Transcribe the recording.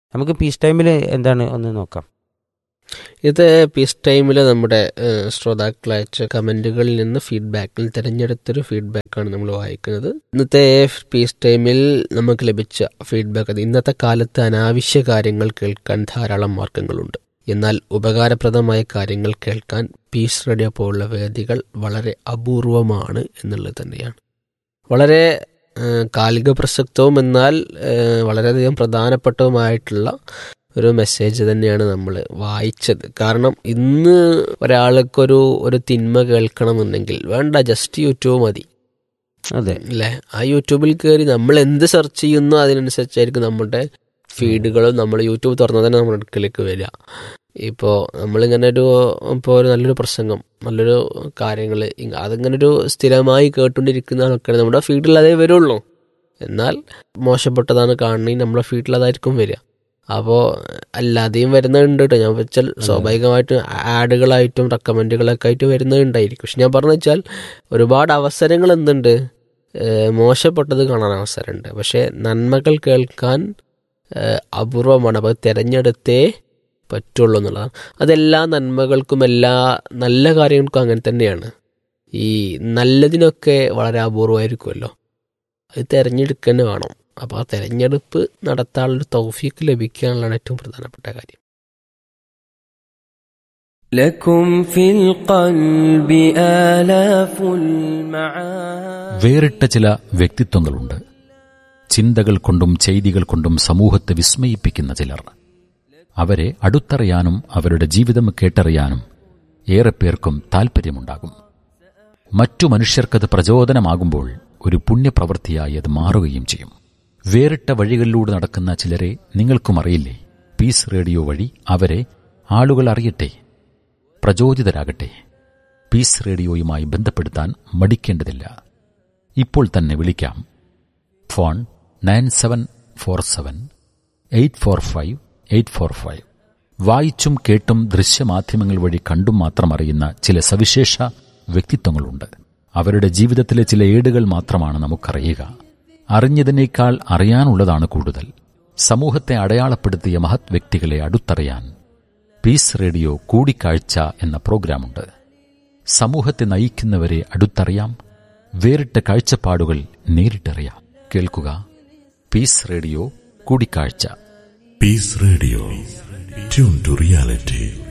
നമുക്ക് പീസ് ടൈമിൽ എന്താണ് ഒന്ന് നോക്കാം ഇത് പീസ് ടൈമിൽ നമ്മുടെ ഏഹ്, ശ്രോതാക്കൾ അയച്ച കമൻറ്റുകളിൽ നിന്ന് ഫീഡ്ബാക്കിൽ തിരഞ്ഞെടുത്തൊരു ഫീഡ്ബാക്കാണ് നമ്മൾ വായിക്കുന്നത് ഇന്നത്തെ പീസ് ടൈമിൽ നമുക്ക് ലഭിച്ച ഫീഡ്ബാക്ക് അത് ഇന്നത്തെ കാലത്ത് അനാവശ്യ കാര്യങ്ങൾ കേൾക്കാൻ ധാരാളം മാർഗങ്ങളുണ്ട് എന്നാൽ ഉപകാരപ്രദമായ കാര്യങ്ങൾ കേൾക്കാൻ പീസ് റേഡിയോ പോലുള്ള വേദികൾ വളരെ അപൂർവമാണ് എന്നുള്ളത് തന്നെയാണ് വളരെ ഏഹ്, കാലിക പ്രസക്തവും എന്നാൽ ഏഹ്, വളരെയധികം പ്രധാനപ്പെട്ടതുമായിട്ടുള്ള ഒരു മെസ്സേജ് തന്നെയാണ് നമ്മൾ വായിച്ചത് കാരണം ഇന്ന് ഒരാൾക്കൊരു ഒരു തിന്മ കേൾക്കണമെന്നുണ്ടെങ്കിൽ വേണ്ട ജസ്റ്റ് യൂട്യൂബ് മതി അതെ അല്ലേ ആ യൂട്യൂബിൽ കയറി നമ്മൾ എന്ത് സെർച്ച് ചെയ്യുന്നു അതിനനുസരിച്ചായിരിക്കും നമ്മുടെ ഫീഡുകളും നമ്മൾ യൂട്യൂബ് തുറന്നാൽ തന്നെ നമ്മുടെ അടുക്കലേക്ക് വരിക ഇപ്പോൾ നമ്മളിങ്ങനെ ഒരു ഇപ്പോൾ ഒരു നല്ലൊരു പ്രസംഗം നല്ലൊരു കാര്യങ്ങൾ അതിങ്ങനെ ഒരു സ്ഥിരമായി കേട്ടുകൊണ്ടിരിക്കുന്ന ആൾക്കാർ നമ്മുടെ ഫീഡിൽ അതേ വരുള്ളൂ എന്നാൽ മോശപ്പെട്ടതാണ് കാണണമെങ്കിൽ നമ്മുടെ ഫീഡിൽ അതായിരിക്കും വരിക അപ്പോൾ അല്ലാതെയും വരുന്നുണ്ട് കേട്ടോ ഞാൻ വെച്ചാൽ സ്വാഭാവികമായിട്ടും ആഡുകളായിട്ടും റെക്കമെൻഡുകളൊക്കെ ആയിട്ട് വരുന്നുണ്ടായിരിക്കും പക്ഷെ ഞാൻ പറഞ്ഞു വെച്ചാൽ ഒരുപാട് അവസരങ്ങൾ എന്തുണ്ട് ഏഹ് മോശപ്പെട്ടത് കാണാൻ അവസരമുണ്ട് പക്ഷേ നന്മകൾ കേൾക്കാൻ ഏഹ് അപൂർവമാണ് അപ്പോൾ തിരഞ്ഞെടുത്തേ പറ്റുള്ളൂ എന്നുള്ളതാണ് അതെല്ലാ നന്മകൾക്കും എല്ലാ നല്ല കാര്യങ്ങൾക്കും അങ്ങനെ തന്നെയാണ് ഈ നല്ലതിനൊക്കെ വളരെ അപൂർവമായിരിക്കുമല്ലോ അത് തിരഞ്ഞെടുക്കുക തന്നെ വേണം അപ്പോൾ ആ തിരഞ്ഞെടുപ്പ് നടത്താനുള്ളൊരു തൗഫീക്ക് ലഭിക്കുക എന്നുള്ളതാണ് ഏറ്റവും പ്രധാനപ്പെട്ട കാര്യം لكم في القلب آلاف المعاني വേറിട്ട ചില വ്യക്തിത്വങ്ങളുണ്ട് ചിന്തകൾ കൊണ്ടും ചെയ്തികൾ കൊണ്ടും സമൂഹത്തെ വിസ്മയിപ്പിക്കുന്ന ചിലർ അവരെ അടുത്തറിയാനും അവരുടെ ജീവിതം കേട്ടറിയാനും ഏറെ പേർക്കും താൽപ്പര്യമുണ്ടാകും മറ്റു മനുഷ്യർക്കത് പ്രചോദനമാകുമ്പോൾ ഒരു പുണ്യപ്രവൃത്തിയായി അത് മാറുകയും ചെയ്യും വേറിട്ട വഴികളിലൂടെ നടക്കുന്ന ചിലരെ നിങ്ങൾക്കും അറിയില്ലേ പീസ് റേഡിയോ വഴി അവരെ ആളുകൾ അറിയട്ടെ പ്രചോദിതരാകട്ടെ പീസ് റേഡിയോയുമായി ബന്ധപ്പെടുത്താൻ മടിക്കേണ്ടതില്ല ഇപ്പോൾ തന്നെ വിളിക്കാം phone nine seven four seven eight four five eight four five വായിച്ചും കേട്ടും ദൃശ്യമാധ്യമങ്ങൾ വഴി കണ്ടും മാത്രം അറിയുന്ന ചില സവിശേഷ വ്യക്തിത്വങ്ങളുണ്ട് അവരുടെ ജീവിതത്തിലെ ചില ഏടുകൾ മാത്രമാണ് നമുക്കറിയുക അറിഞ്ഞതിനേക്കാൾ അറിയാനുള്ളതാണ് കൂടുതൽ സമൂഹത്തെ അടയാളപ്പെടുത്തിയ മഹത് വ്യക്തികളെ അടുത്തറിയാൻ പീസ് റേഡിയോ കൂടിക്കാഴ്ച എന്ന പ്രോഗ്രാമുണ്ട് സമൂഹത്തെ നയിക്കുന്നവരെ അടുത്തറിയാം വേറിട്ട കാഴ്ചപ്പാടുകൾ നേരിട്ടറിയാം കേൾക്കുക പീസ് റേഡിയോ കൂടിക്കാഴ്ച Peace Radio. Tune to reality.